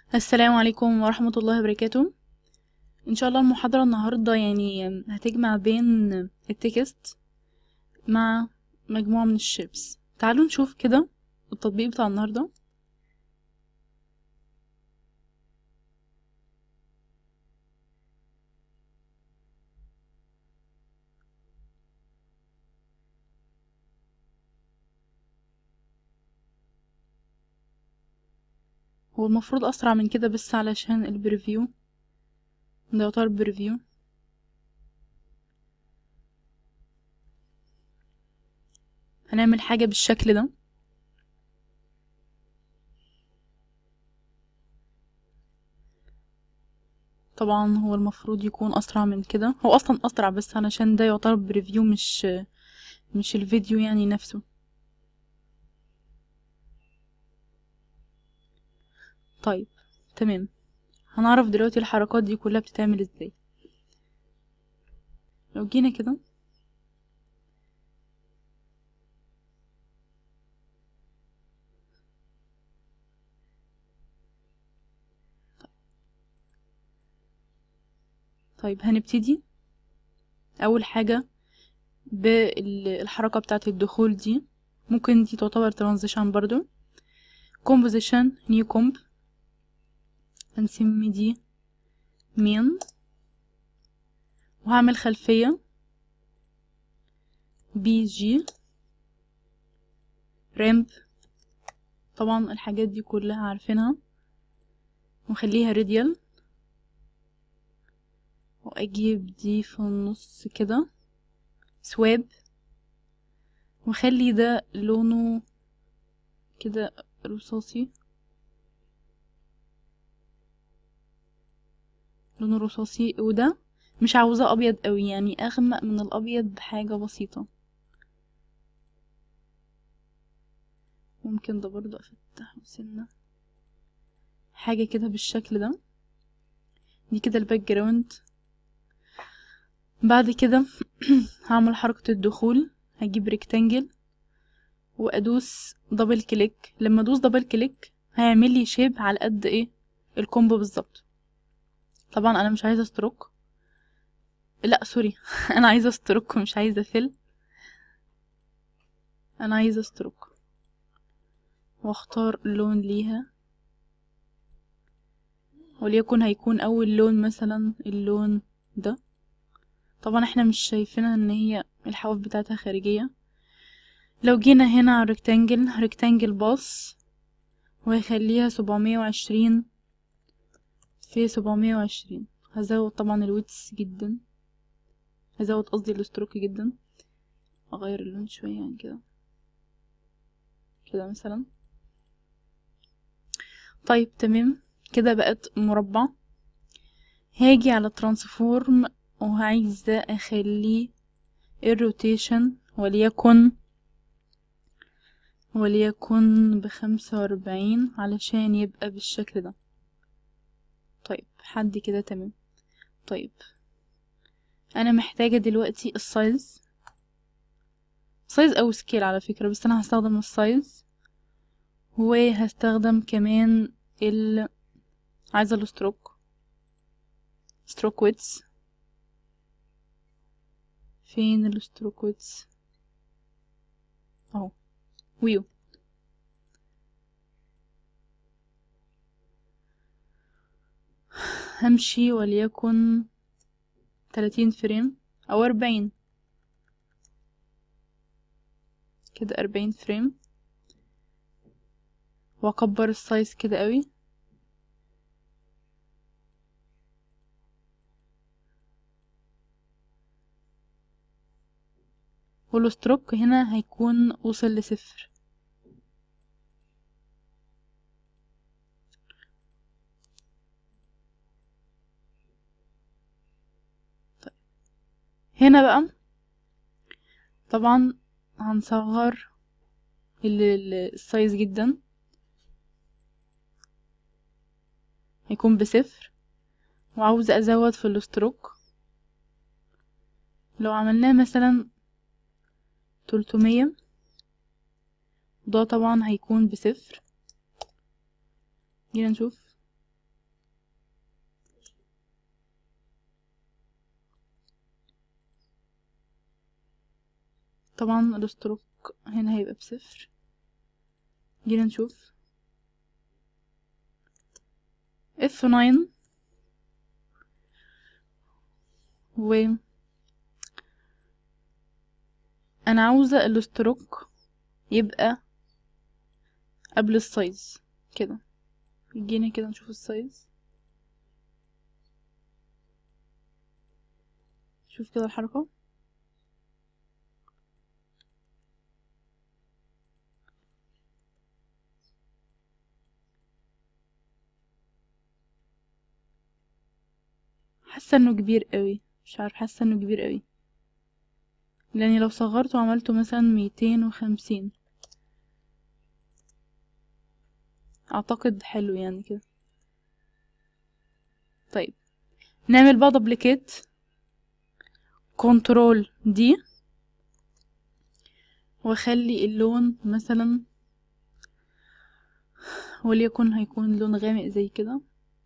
السلام عليكم ورحمة الله وبركاته ان شاء الله المحاضرة النهاردة يعني هتجمع بين التكست مع مجموعة من الشيبس تعالوا نشوف كده التطبيق بتاع النهاردة هو المفروض اسرع من كده بس علشان البريفيو ده يعتبر بريفيو هنعمل حاجة بالشكل ده طبعا هو المفروض يكون اسرع من كده هو اصلا اسرع بس علشان ده يعتبر بريفيو مش مش الفيديو يعني نفسه طيب تمام هنعرف دلوقتي الحركات دي كلها بتتعمل ازاي لو جينا كده طيب هنبتدي اول حاجة بالحركة بتاعة الدخول دي ممكن دي تعتبر ترانزيشن برضو composition new comp هنسمي دي مين وهعمل خلفية بي جي رامب طبعا الحاجات دي كلها عارفينها وخليها راديال واجيب دي في النص كده سواب وخلي ده لونه كده رصاصي لونه رصاصي وده مش عاوزاه ابيض قوي يعني اغمق من الابيض بحاجة بسيطة ممكن ده برضو افتحه سنة حاجة كده بالشكل ده دي كده الباك جراوند بعد كده هعمل حركة الدخول هجيب ريكتانجل وادوس دبل كليك لما ادوس دبل كليك هيعمل لي شيب على قد ايه الكومبو بالظبط طبعا انا مش عايزه ستروك لا سوري انا عايزه ستروك مش عايزه فيل انا عايزه ستروك واختار لون ليها وليكن هيكون اول لون مثلا اللون ده طبعا احنا مش شايفينها ان هي الحواف بتاعتها خارجيه لو جينا هنا على ريكتانجل ريكتانجل باص وهيخليها سبعمية وعشرين في سبعمية وعشرين هزود طبعا الويتس جدا هزود قصدي الستروك جدا اغير اللون شوية يعني كده كده مثلا طيب تمام كده بقت مربع هاجي على ترانسفورم وعايزة اخليه الروتيشن وليكن وليكن بخمسة واربعين علشان يبقى بالشكل ده طيب حد كده تمام طيب انا محتاجة دلوقتي السايز سايز او سكيل على فكرة بس انا هستخدم السايز وهستخدم كمان ال عايزة الستروك ستروك ويتس فين الستروك ويتس اهو ويو همشي وليكن تلاتين فريم او اربعين كده اربعين فريم واكبر السايز كده قوي والستروك هنا هيكون وصل لصفر هنا بقى طبعا هنصغر السايز جدا هيكون بصفر وعاوزة ازود في الستروك لو عملناه مثلا تلتمية ده طبعا هيكون بصفر جينا نشوف طبعا الستروك هنا هيبقى بصفر جينا نشوف اف ناين و انا عاوزة الستروك يبقى قبل السايز كده جينا كده نشوف السايز شوف كده الحركة حاسة انه كبير قوي مش عارف حاسة انه كبير قوي لاني لو صغرته وعملته مثلا ميتين وخمسين اعتقد حلو يعني كده طيب نعمل بقى دبليكيت كنترول دي واخلي اللون مثلا وليكن هيكون لون غامق زي كده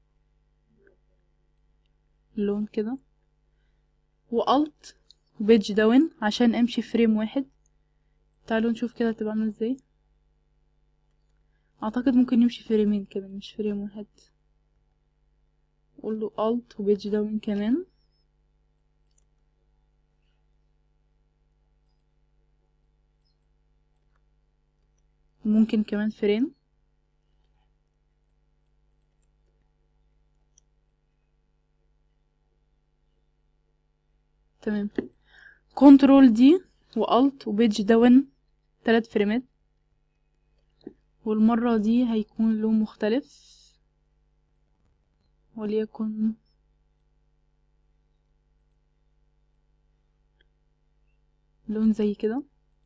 لون كده والت بيج داون عشان امشي فريم واحد تعالوا نشوف كده هتبقى عامله ازاي اعتقد ممكن نمشي فريمين كده مش فريم واحد قول له الت وبيج داون كمان ممكن كمان فريم تمام كنترول دي والت وبيج داون تلات فريمات والمرة دي هيكون لون مختلف وليكن لون زي كده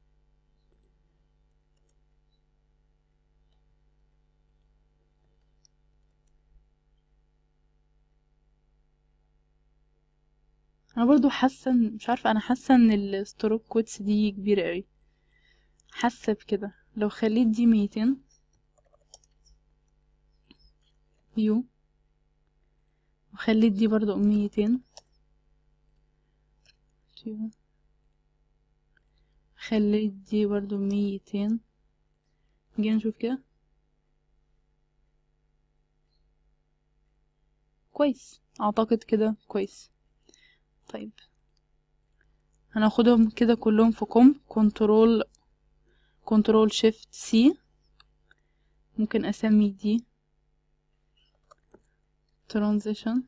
انا برضو حاسه إن- مش عارفه انا حاسه ان الستروك كوتس دي كبيره قوي حاسه بكده لو خليت دي ميتين يو وخليت دي برضو ميتين يو خليت دي برضو ميتين جينا نشوف كده كويس اعتقد كده كويس طيب هناخدهم كده كلهم في كوم كنترول كنترول شيفت سي ممكن اسمي دي ترانزيشن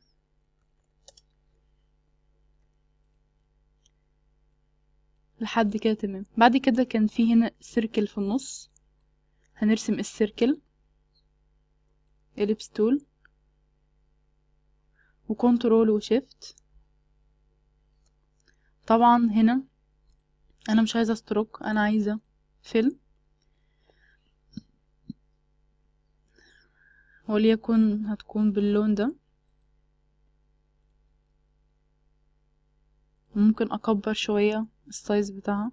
لحد كده تمام بعد كده كان في هنا سيركل في النص هنرسم السيركل اليبس تول وكنترول وشيفت طبعا هنا انا مش عايزه ستروك انا عايزه فيل وليكن هتكون باللون ده ممكن اكبر شويه السايز بتاعها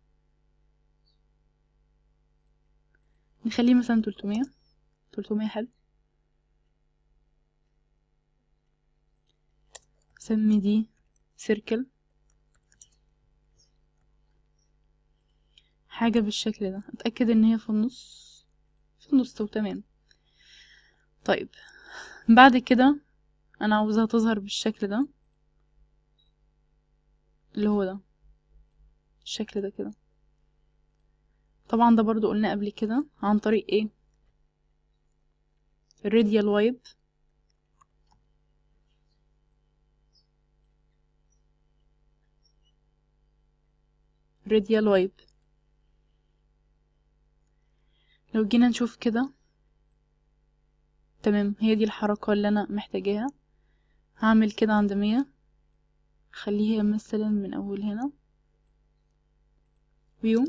نخليه مثلا 300 300 حلو سمي دي سيركل حاجة بالشكل ده اتأكد ان هي في النص في النص وتمام طيب بعد كده انا عاوزاها تظهر بالشكل ده اللي هو ده الشكل ده كده طبعا ده برضو قلنا قبل كده عن طريق ايه الراديال وايب راديال وايب لو جينا نشوف كده تمام هي دي الحركة اللي انا محتاجاها هعمل كده عند مية خليها مثلا من اول هنا فيو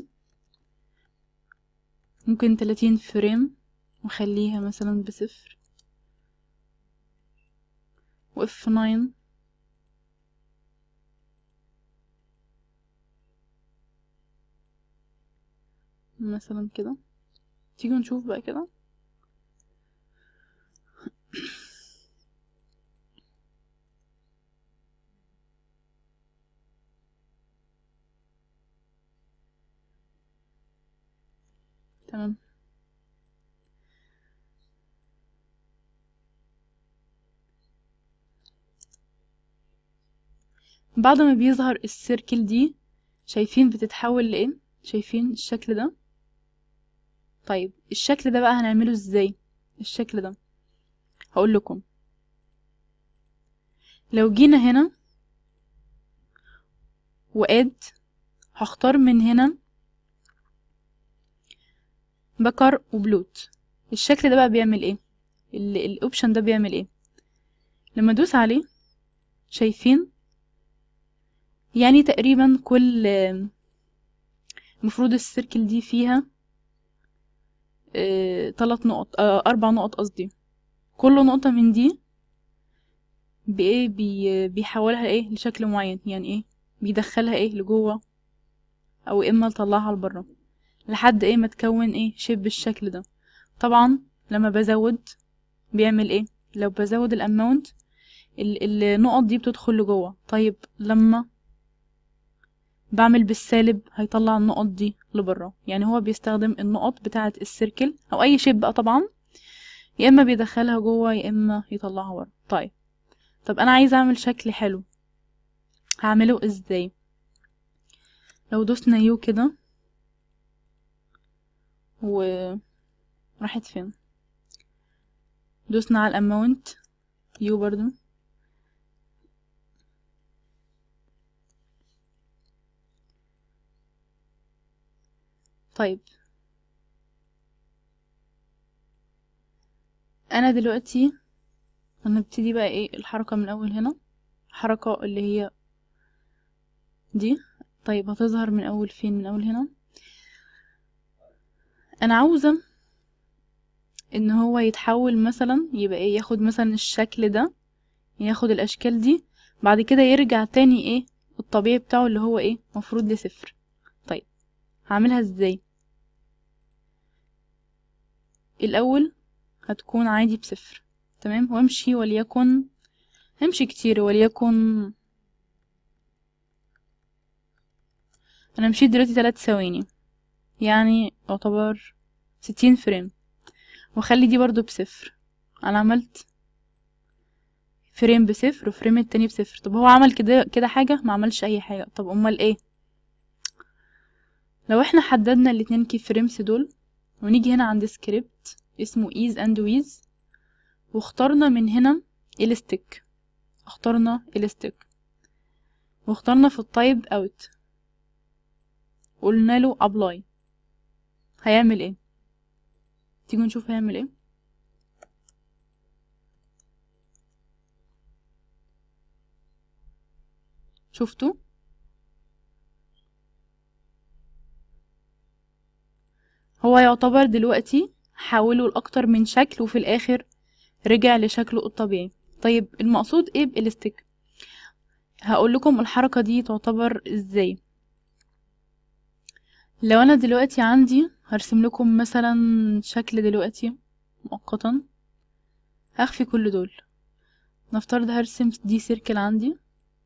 ممكن تلاتين فريم وخليها مثلا بصفر واف ناين مثلا كده تيجوا نشوف بقى كده بعد ما بيظهر السيركل دي شايفين بتتحول لايه شايفين الشكل ده طيب الشكل ده بقى هنعمله ازاي الشكل ده هقول لكم لو جينا هنا واد هختار من هنا بكر وبلوت الشكل ده بقى بيعمل ايه الاوبشن ده بيعمل ايه لما ادوس عليه شايفين يعني تقريبا كل المفروض السيركل دي فيها اه تلات نقط اه اربع نقط قصدي كل نقطة من دي بايه بي بيحولها ايه لشكل معين يعني ايه بيدخلها ايه لجوه او اما يطلعها لبره لحد ايه ما تكون ايه شيب بالشكل ده طبعا لما بزود بيعمل ايه لو بزود الاماونت النقط دي بتدخل لجوه طيب لما بعمل بالسالب هيطلع النقط دي لبره يعني هو بيستخدم النقط بتاعه السيركل او اي شيب بقى طبعا يا اما بيدخلها جوه يا اما يطلعها بره طيب طب انا عايزه اعمل شكل حلو هعمله ازاي لو دوسنا يو كده و راحت فين دوسنا على الاماونت يو برضو طيب انا دلوقتي هنبتدي بقى ايه الحركة من اول هنا الحركة اللي هي دي طيب هتظهر من اول فين من اول هنا انا عاوزة ان هو يتحول مثلا يبقى ايه ياخد مثلا الشكل ده ياخد الاشكال دي بعد كده يرجع تاني ايه الطبيعي بتاعه اللي هو ايه مفروض لصفر طيب هعملها ازاي الاول هتكون عادي بصفر تمام وامشي وليكن همشي كتير وليكن انا مشيت دلوقتي تلات ثواني يعني يعتبر ستين فريم واخلي دي برضو بصفر انا عملت فريم بصفر وفريم التاني بصفر طب هو عمل كده كده حاجة ما عملش اي حاجة طب امال ايه لو احنا حددنا الاتنين كي فريمز دول ونيجي هنا عند سكريبت اسمه ease and with واخترنا من هنا elastic اخترنا elastic واخترنا في التايب اوت قلنا له apply هيعمل ايه تيجوا نشوف هيعمل ايه شفتوا هو يعتبر دلوقتي حوله لأكتر من شكل وفي الآخر رجع لشكله الطبيعي طيب المقصود ايه بإلستيك هقول لكم الحركة دي تعتبر ازاي لو انا دلوقتي عندي هرسم لكم مثلا شكل دلوقتي مؤقتا هخفي كل دول نفترض هرسم دي سيركل عندي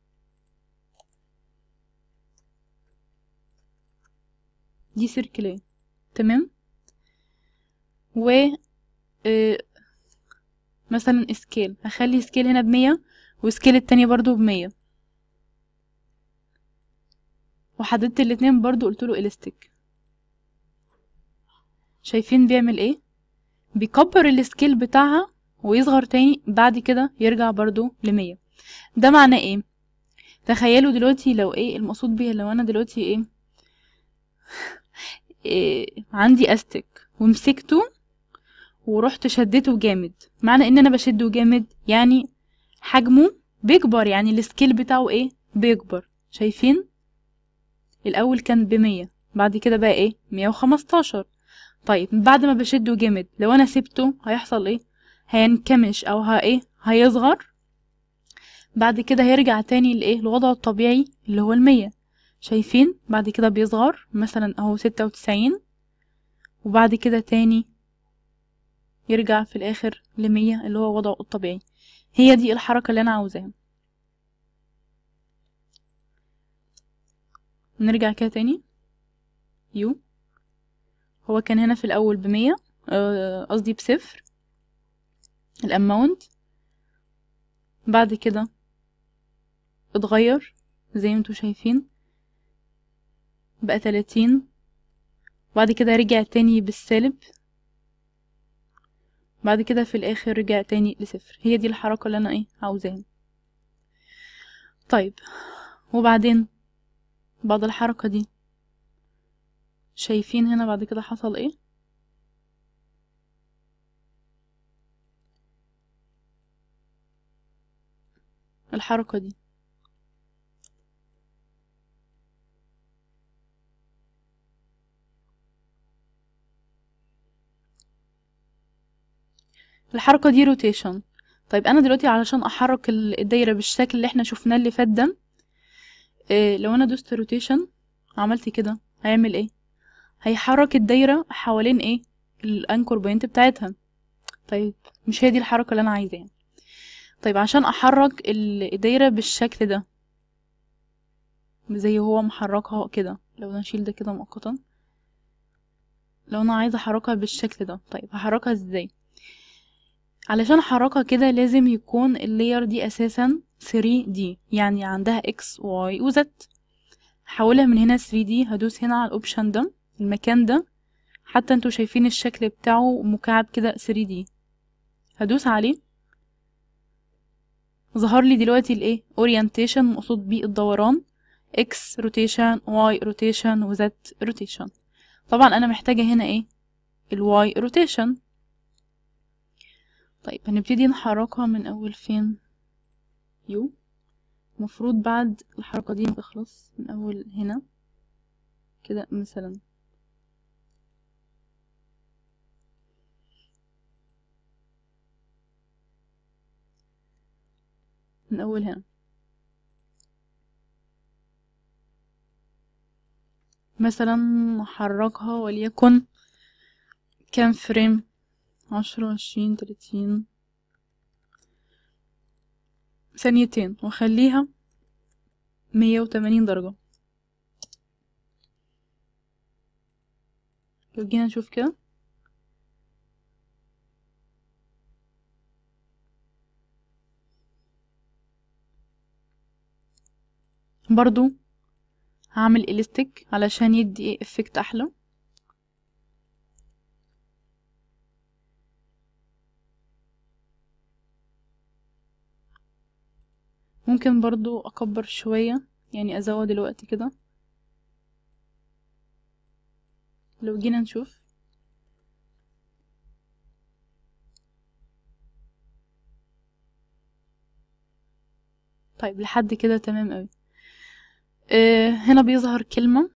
دي سيركلين تمام و آه مثلا سكيل هخلي سكيل هنا بمية وسكيل التانية برضو بمية وحددت الاتنين برضو قلتله إلاستيك شايفين بيعمل ايه بيكبر السكيل بتاعها ويصغر تاني بعد كده يرجع برضو لمية ده معناه ايه تخيلوا دلوقتي لو ايه المقصود بيها لو انا دلوقتي ايه, إيه عندي استك ومسكته ورحت شدته جامد معنى ان انا بشده جامد يعني حجمه بيكبر يعني السكيل بتاعه ايه بيكبر شايفين الاول كان بمية بعد كده بقى ايه مية وخمستاشر طيب بعد ما بشده جامد لو انا سبته هيحصل ايه هينكمش او ها ايه هيصغر بعد كده هيرجع تاني لايه لوضعه الطبيعي اللي هو المية شايفين بعد كده بيصغر مثلا اهو ستة وتسعين وبعد كده تاني يرجع في الاخر لمية اللي هو وضعه الطبيعي هي دي الحركة اللي انا عاوزاها نرجع كده تاني يو هو كان هنا في الاول بمية قصدي بصفر الاماونت بعد كده اتغير زي ما انتوا شايفين بقى تلاتين بعد كده رجع تاني بالسالب بعد كده في الاخر رجع تاني لصفر هي دي الحركة اللي انا ايه عاوزاها طيب وبعدين بعد الحركة دي شايفين هنا بعد كده حصل ايه الحركة دي الحركة دي روتيشن طيب انا دلوقتي علشان احرك ال- الدايرة بالشكل اللي احنا شفناه اللي فات ده إيه لو انا دوست روتيشن عملت كده هيعمل ايه هيحرك الدايرة حوالين ايه الانكور بوينت بتاعتها طيب مش هي دي الحركة اللي انا عايزاها طيب عشان احرك ال- الدايرة بالشكل ده زي هو محركها كده لو نشيل ده كده مؤقتا لو انا عايزة احركها بالشكل ده طيب هحركها ازاي علشان احركها كده لازم يكون اللاير دي اساسا 3D يعني عندها x y و z هحولها من هنا 3D هدوس هنا على الاوبشن ده المكان ده حتى انتوا شايفين الشكل بتاعه مكعب كده 3D هدوس عليه ظهر لي دلوقتي الايه orientation مقصود بيه الدوران x rotation y rotation و z rotation طبعا انا محتاجة هنا ايه ال y rotation طيب هنبتدي نحركها من اول فين يو المفروض بعد الحركة دي تخلص من اول هنا كده مثلا من اول هنا مثلا نحركها وليكن كام فريم عشرة عشرين تلاتين ثانيتين واخليها مية وتمانين درجة لو جينا نشوف كده برضو هعمل إليستيك علشان يدي ايه افكت احلى ممكن برضو اكبر شوية يعني ازود الوقت كده لو جينا نشوف طيب لحد كده تمام اوي آه هنا بيظهر كلمة